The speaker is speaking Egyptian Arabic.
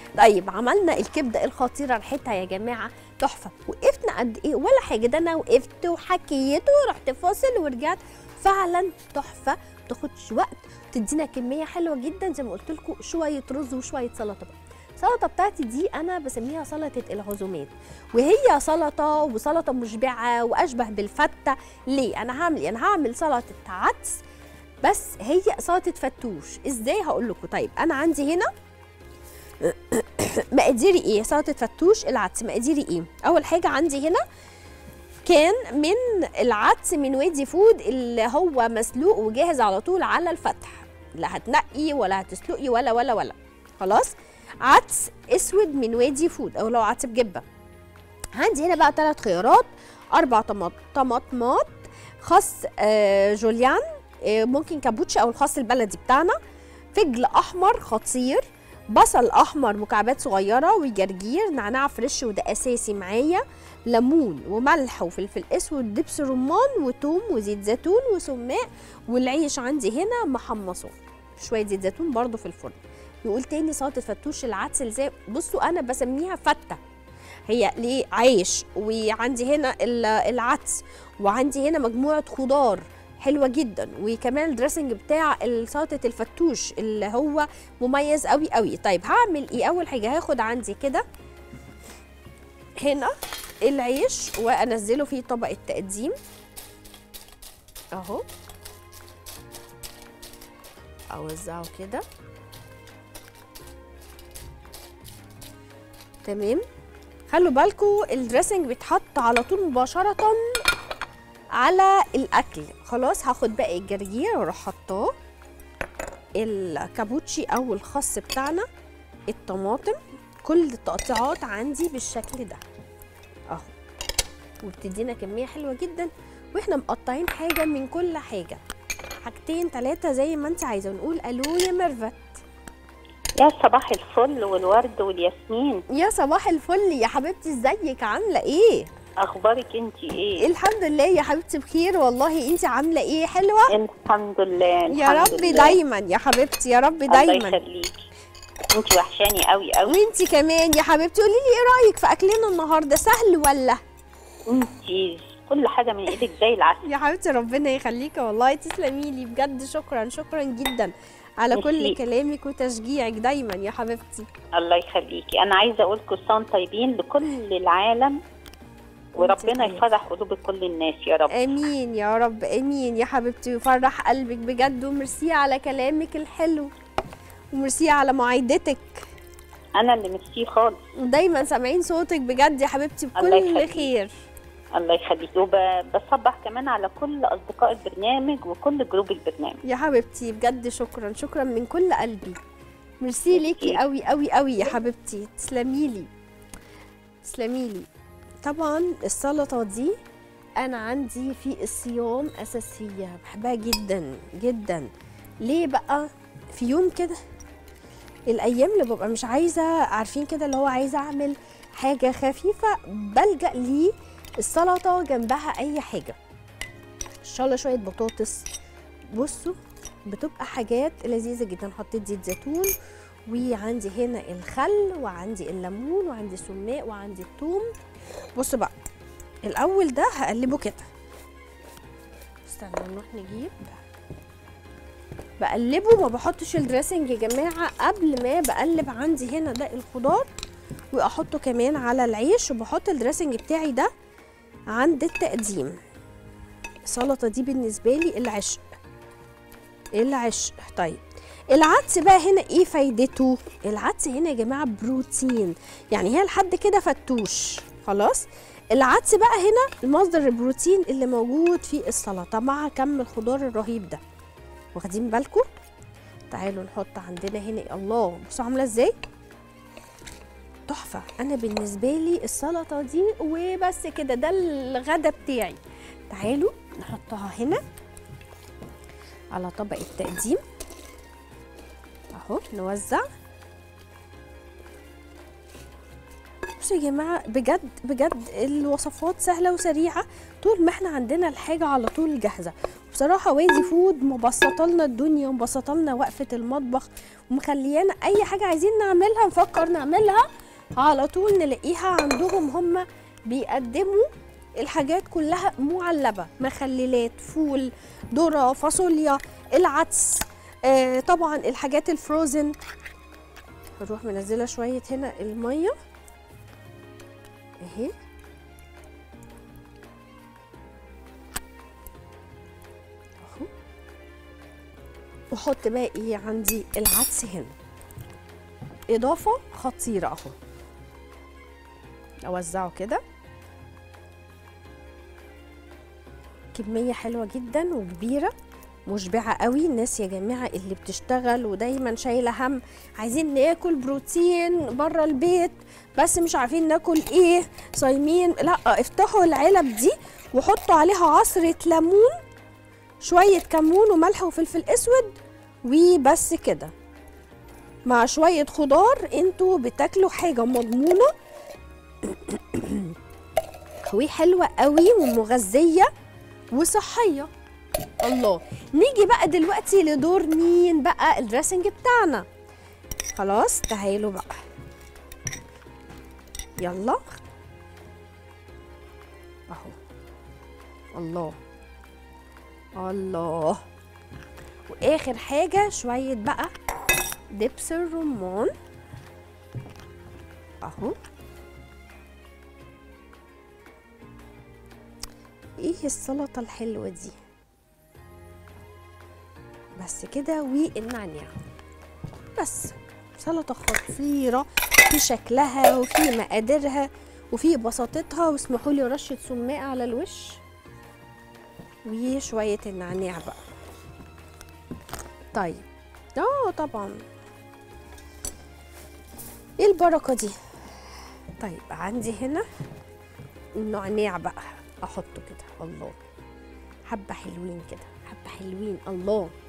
طيب عملنا الكبده الخطيره ريحتها يا جماعه تحفه وقفنا قد ايه ولا حاجه ده انا وقفت وحكيت ورحت فاصل ورجعت فعلا تحفه ما تاخدش وقت تدينا كميه حلوه جدا زي ما قلت لكم شويه رز وشويه سلطه بقى السلطه بتاعتي دي انا بسميها سلطه العزومات وهي سلطه وسلطه مشبعه واشبه بالفته ليه انا هعمل ايه انا هعمل سلطه عدس بس هي سلطه فتوش ازاي هقول لكم طيب انا عندي هنا مقاديري ايه سلطه فتوش العدس مقاديري ايه اول حاجه عندي هنا كان من العدس من وادي فود اللي هو مسلوق وجاهز على طول على الفتح لا هتنقي ولا هتسلقي ولا ولا ولا خلاص عدس اسود من وادي فود او لو عدس بجبه عندي هنا بقى ثلاث خيارات اربع طماط- طماطمات خس آه جوليان آه ممكن كابوتشي او الخس البلدي بتاعنا فجل احمر خطير بصل احمر مكعبات صغيره وجرجير نعناع فريش وده اساسي معايا ليمون وملح وفلفل اسود دبس رمان وتوم وزيت زيتون وسماق والعيش عندي هنا محمصه شويه زيت زيتون برضو في الفرن نقول تاني سلطه فتوش العدس اللي زي بصوا انا بسميها فته هي ليه عيش وعندي هنا ال- العدس وعندي هنا مجموعه خضار حلوه جدا وكمان الدريسنج بتاع سلطه الفتوش اللي هو مميز قوي قوي طيب هعمل ايه اول حاجه هاخد عندي كده هنا العيش وانزله في طبق التقديم اهو اوزعه كده تمام خلوا بالكم الدريسنج بيتحط على طول مباشره على الاكل خلاص هاخد باقي الجرجير واروح حطاه الكابوتشي او الخس بتاعنا الطماطم كل التقطيعات عندي بالشكل ده اهو وبتدينا كميه حلوه جدا واحنا مقطعين حاجه من كل حاجه حاجتين ثلاثه زي ما انت عايزه ونقول الو يا ميرفت يا صباح الفل والورد والياسمين يا صباح الفل يا حبيبتي ازيك عامله ايه اخبارك انت ايه الحمد لله يا حبيبتي بخير والله انت عامله ايه حلوه الحمد لله يا الحمد رب لله. دايما يا حبيبتي يا رب الله دايما يخليكي انت وحشاني قوي قوي وانتي كمان يا حبيبتي قولي لي ايه رايك في اكلنا النهارده سهل ولا انت كل حاجه من ايدك زي العسل يا حبيبتي ربنا يخليكي والله تسلمي لي بجد شكرا شكرا جدا على كل ميرسي. كلامك وتشجيعك دايما يا حبيبتي الله يخليكي انا عايزه اقول كل سنه وانتم طيبين لكل العالم وربنا طيب. يفرح قلوب كل الناس يا رب امين يا رب امين يا حبيبتي ويفرح قلبك بجد وميرسي على كلامك الحلو وميرسي على معايدتك انا اللي ميرسي خالص ودايما سامعين صوتك بجد يا حبيبتي الله بكل يخليك. خير الله يخليكي وبصبح كمان على كل اصدقاء البرنامج وكل جروب البرنامج يا حبيبتي بجد شكرا شكرا من كل قلبي ميرسي ليكي ميرسي. قوي قوي قوي يا حبيبتي تسلمي لي تسلمي لي طبعا السلطه دي انا عندي في الصيام اساسيه بحبها جدا جدا ليه بقى في يوم كده الايام اللي ببقى مش عايزه عارفين كده اللي هو عايزه اعمل حاجه خفيفه بلجا لي السلطه جنبها اي حاجه ان شاء الله شويه بطاطس بصوا بتبقى حاجات لذيذه جدا حطيت زيت زيتون وعندي هنا الخل وعندي الليمون وعندي السماق وعندي الثوم بصوا بقى الاول ده هقلبه كده استنى نروح نجيب بقلبه ما بحطش الدريسنج يا جماعه قبل ما بقلب عندي هنا ده الخضار واحطه كمان على العيش وبحط الدريسنج بتاعي ده عند التقديم السلطه دي بالنسبه لي العشق العشق طيب العدس بقى هنا ايه فايدته العدس هنا يا جماعه بروتين يعني هي لحد كده فتوش خلاص العدس بقى هنا مصدر البروتين اللي موجود في السلطه مع كم الخضار الرهيب ده واخدين بالكم تعالوا نحط عندنا هنا الله بصوا عامله ازاي تحفه انا بالنسبه لي السلطه دي وبس كده ده الغدا بتاعي تعالوا نحطها هنا على طبق التقديم اهو نوزع بصوا يا جماعه بجد بجد الوصفات سهله وسريعه طول ما احنا عندنا الحاجه على طول جاهزه بصراحه وادي فود مبسطه لنا الدنيا ومبسطه لنا وقفه المطبخ ومخليانا اي حاجه عايزين نعملها نفكر نعملها على طول نلاقيها عندهم هم بيقدموا الحاجات كلها معلبه مخللات فول ذره فاصوليا العدس آه طبعا الحاجات الفروزن هنروح منزله شويه هنا الميه اهي اهو واحط بقى ايه عندي العدس هنا اضافه خطيره اهو اوزعه كده كميه حلوه جدا وكبيره مشبعه قوي الناس يا جماعه اللي بتشتغل ودايما شايله هم عايزين ناكل بروتين بره البيت بس مش عارفين ناكل ايه صايمين لا افتحوا العلب دي وحطوا عليها عصره ليمون شويه كمون وملح وفلفل اسود وبس كده مع شويه خضار انتوا بتاكلوا حاجه مضمونه وحلوه قوي ومغذيه وصحيه الله نيجي بقى دلوقتي لدور مين بقى الدريسنج بتاعنا خلاص تعالوا بقى يلا اهو الله الله واخر حاجه شويه بقى دبس الرمان اهو ايه السلطه الحلوه دي بس كده والنعناع بس سلطه خطيره في شكلها وفي مقاديرها وفي بساطتها واسمحوا لي رشه سماء على الوش وشويه النعناع بقى طيب اه طبعا ايه البركه دي طيب عندي هنا النعناع بقى احطه كده الله حبه حلوين كده حبه حلوين الله